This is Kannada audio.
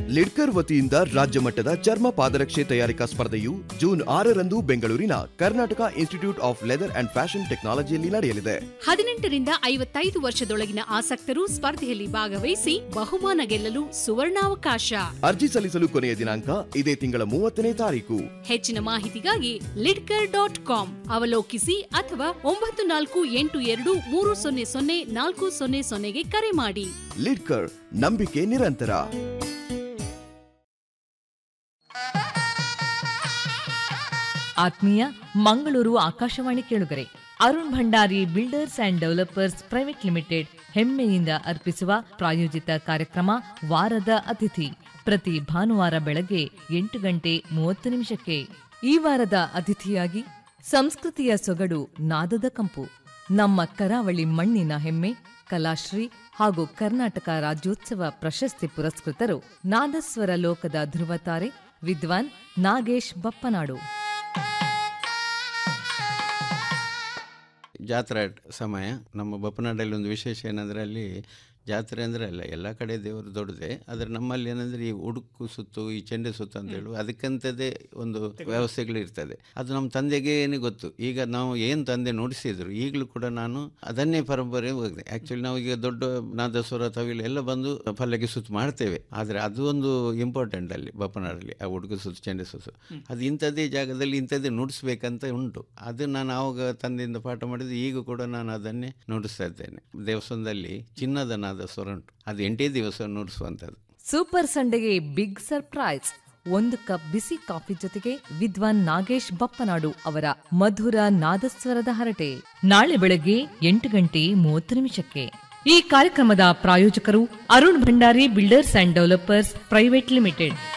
ಲಿಡ್ಕರ್ ವತಿಯಿಂದ ರಾಜ್ಯ ಮಟ್ಟದ ಚರ್ಮ ಪಾದರಕ್ಷೆ ತಯಾರಿಕಾ ಸ್ಪರ್ಧೆಯು ಜೂನ್ ಆರರಂದು ಬೆಂಗಳೂರಿನ Karnataka institute of leather and fashion ಟೆಕ್ನಾಲಜಿಯಲ್ಲಿ ನಡೆಯಲಿದೆ ಹದಿನೆಂಟರಿಂದ ಐವತ್ತೈದು ವರ್ಷದೊಳಗಿನ ಆಸಕ್ತರು ಸ್ಪರ್ಧೆಯಲ್ಲಿ ಭಾಗವಹಿಸಿ ಬಹುಮಾನ ಗೆಲ್ಲಲು ಸುವರ್ಣಾವಕಾಶ ಅರ್ಜಿ ಸಲ್ಲಿಸಲು ಕೊನೆಯ ದಿನಾಂಕ ಇದೇ ತಿಂಗಳ ಮೂವತ್ತನೇ ತಾರೀಕು ಹೆಚ್ಚಿನ ಮಾಹಿತಿಗಾಗಿ ಲಿಡ್ಕರ್ ಡಾಟ್ ಕಾಮ್ ಅವಲೋಕಿಸಿ ಅಥವಾ ಒಂಬತ್ತು ನಾಲ್ಕು ಎಂಟು ಎರಡು ಮೂರು ಸೊನ್ನೆ ಸೊನ್ನೆ ನಾಲ್ಕು ಸೊನ್ನೆ ಸೊನ್ನೆಗೆ ಕರೆ ಮಾಡಿ ಲಿಡ್ಕರ್ ನಂಬಿಕೆ ನಿರಂತರ ಆತ್ಮೀಯ ಮಂಗಳೂರು ಆಕಾಶವಾಣಿ ಕೇಳುಗರೆ Arun Bhandari builders and developers private limited ಹೆಮ್ಮೆಯಿಂದ ಅರ್ಪಿಸುವ ಪ್ರಾಯೋಜಿತ ಕಾರ್ಯಕ್ರಮ ವಾರದ ಅತಿಥಿ ಪ್ರತಿ ಭಾನುವಾರ ಬೆಳಗ್ಗೆ ಎಂಟು ಗಂಟೆ ಮೂವತ್ತು ನಿಮಿಷಕ್ಕೆ ಈ ವಾರದ ಅತಿಥಿಯಾಗಿ ಸಂಸ್ಕೃತಿಯ ಸೊಗಡು ನಾದದ ಕಂಪು ನಮ್ಮ ಕರಾವಳಿ ಮಣ್ಣಿನ ಹೆಮ್ಮೆ ಕಲಾಶ್ರೀ ಹಾಗೂ ಕರ್ನಾಟಕ ರಾಜ್ಯೋತ್ಸವ ಪ್ರಶಸ್ತಿ ಪುರಸ್ಕೃತರು ನಾದಸ್ವರ ಲೋಕದ ಧ್ರುವತಾರೆ ವಿದ್ವಾನ್ ನಾಗೇಶ್ ಬಪ್ಪನಾಡು ಜಾತ್ರಾ ಸಮಯ ನಮ್ಮ ಬಪ್ಪನಾಡಲ್ಲಿ ಒಂದು ವಿಶೇಷ ಏನಂದರೆ ಅಲ್ಲಿ ಜಾತ್ರೆ ಅಂದರೆ ಅಲ್ಲ ಎಲ್ಲ ಕಡೆ ದೇವರು ದೊಡ್ಡದೆ ಆದರೆ ನಮ್ಮಲ್ಲಿ ಏನಂದರೆ ಈ ಉಡುಕು ಸುತ್ತು ಈ ಚೆಂಡೆ ಸುತ್ತು ಅಂತ ಹೇಳುವ ಅದಕ್ಕಂಥದ್ದೇ ಒಂದು ವ್ಯವಸ್ಥೆಗಳು ಇರ್ತದೆ ಅದು ನಮ್ಮ ತಂದೆಗೆ ಏನೇ ಗೊತ್ತು ಈಗ ನಾವು ಏನು ತಂದೆ ನುಡಿಸಿದ್ರು ಈಗಲೂ ಕೂಡ ನಾನು ಅದನ್ನೇ ಪರಂಪರೆ ಹೋಗಿದೆ ಆ್ಯಕ್ಚುಲಿ ನಾವು ಈಗ ದೊಡ್ಡ ನಾದಸ್ವರ ತವಿಲು ಎಲ್ಲ ಬಂದು ಪಲ್ಲಕ್ಕಿ ಸುತ್ತು ಮಾಡ್ತೇವೆ ಆದರೆ ಅದು ಒಂದು ಇಂಪಾರ್ಟೆಂಟ್ ಅಲ್ಲಿ ಬಪ್ಪನಾಡಲ್ಲಿ ಆ ಉಡುಕು ಸುತ್ತು ಚೆಂಡೆ ಸುತ್ತು ಅದು ಇಂಥದ್ದೇ ಜಾಗದಲ್ಲಿ ಇಂಥದ್ದೇ ನುಡಿಸ್ಬೇಕಂತ ಉಂಟು ಅದು ನಾನು ಆವಾಗ ತಂದೆಯಿಂದ ಪಾಠ ಮಾಡಿದ್ದು ಈಗ ಕೂಡ ನಾನು ಅದನ್ನೇ ನುಡಿಸ್ತಾ ಇದ್ದೇನೆ ದೇವಸ್ಥಾನದಲ್ಲಿ ಚಿನ್ನದ ನಾದ ಸ್ವರ ಉಂಟು ಅದು ಎಂಟೇ ದಿವಸ ನುಡಿಸುವಂಥದ್ದು ಸೂಪರ್ ಸಂಡೆಗೆ ಬಿಗ್ ಸರ್ಪ್ರೈಸ್ ಒಂದು ಕಪ್ ಬಿಸಿ ಕಾಫಿ ಜೊತೆಗೆ ವಿದ್ವಾನ್ ನಾಗೇಶ್ ಬಪ್ಪನಾಡು ಅವರ ಮಧುರ ನಾದಸ್ವರದ ಹರಟೆ ನಾಳೆ ಬೆಳಗ್ಗೆ ಎಂಟು ಗಂಟೆ ಮೂವತ್ತು ನಿಮಿಷಕ್ಕೆ ಈ ಕಾರ್ಯಕ್ರಮದ ಪ್ರಾಯೋಜಕರು Arun Bhandari builders and developers private limited